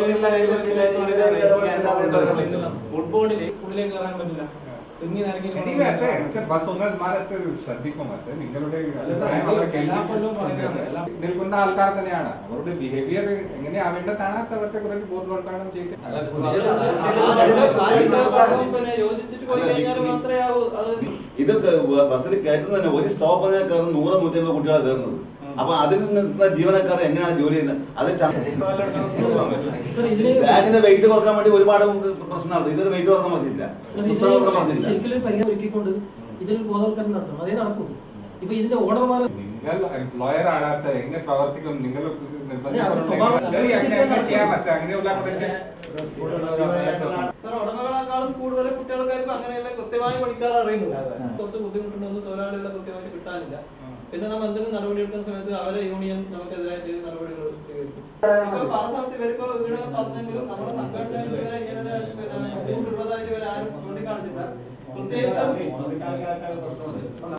ഫുട്ബോളില് ഉള്ളിലേക്ക് കയറാൻ പറ്റില്ല തിങ്ങി Anyway, അതെ, എനിക്ക് ബസ് ഒന്നും സ്മാരത്ത് ശ്രദ്ധിക്കും അത് നിങ്ങളുടെ അല്ല സാർ, അഭിപ്രായം വളരെ എല്ലാ കേൾക്കും. കൊല്ലവും പറയുന്നതാണ്. എല്ലാ- നിൽക്കുന്ന ആൾക്കാർ തന്നെയാണ് അവരുടെ ബിഹേവിയർ എങ്ങനെയാവേണ്ടതാണ് അവർക്ക് കുറച്ച് ബോധവൽക്കരണം ചെയ്ത് അല്ല, പിന്നെ യോജിച്ചിട്ട് പോയി കഴിഞ്ഞാൽ മാത്രമേ ആവൂ അത് ഇതൊക്കെ ബ- ബസ്സിൽ കയറ്റുന്നത് തന്നെ ഒരു സ്റ്റോപ്പ് കയറുന്ന നൂറ് നൂറ്റമ്പത് കുട്ടികളാണ് കയറുന്നത് അപ്പൊ അതിൽ നിൽക്കുന്ന ജീവനക്കാർ എങ്ങനെയാണ് ജോലി ചെയ്യുന്നത് അത് ച- സർ ഇതിന് ബാഗിന്റെ വെയിറ്റ് കുറക്കാൻ വേണ്ടി ഒരുപാട് പ്രശ്നമാണ് ഇതൊരു വെയിറ്റ് കുറക്കാൻ പറ്റില്ല സർ, പുസ്തകം കുറക്കാൻ ഇതിന് പറ്റില്ല ശരിക്കും ഒരു പരിഹാരം ഒരുക്കിക്കൊണ്ട് ഇതിനൊരു ബോധവൽക്കരണം നടത്തണം അതേ നടക്കൂ ഇപ്പൊ ഇതിന്റെ ഓർഡർമാർ നിങ്ങൾ എംപ്ലോയർ ആകാത്ത എങ്ങനെ പ്രവർത്തിക്കും നിങ്ങൾ അതെ, അവരുടെ സ്വഭാവം ശരി അങ്ങനെ അങ്ങനെ ചെയ്യാൻ പറ്റും അങ്ങനെയുള്ള കുറച്ച് സാർ ഉടമകളെക്കാളും കൂടുതൽ കുട്ടികൾക്കാർക്ക് അങ്ങനെയല്ല കൃത്യമായി പഠിക്കാതെ അറിയുന്നു കുറച്ച് ബുദ്ധിമുട്ടുണ്ടെന്ന് തൊഴിലാളികളെ കൃത്യമായിട്ട് കിട്ടാനില്ല പിന്നെ നമ്മൾ എന്തെങ്കിലും നടപടി എടുക്കുന്ന സമയത്ത് അവരെ യൂണിയൻ നമുക്കെതിരായിട്ട് നടപടികൾ സ്വീകരിക്കും ഇപ്പൊ പല സ്ഥലത്ത് ഇവരിപ്പോ ഇവിടെ പറഞ്ഞെങ്കിലും നമ്മുടെ സംഘടനയിൽ ഇവരെ ഇങ്ങനെ ഒരു പിന്നെ ബുദ്ധിമുട്ടുള്ളതായിട്ട് ഇവരാരും ചൂണ്ടിക്കാണിച്ചില്ല പ്രത്യേകിച്ചും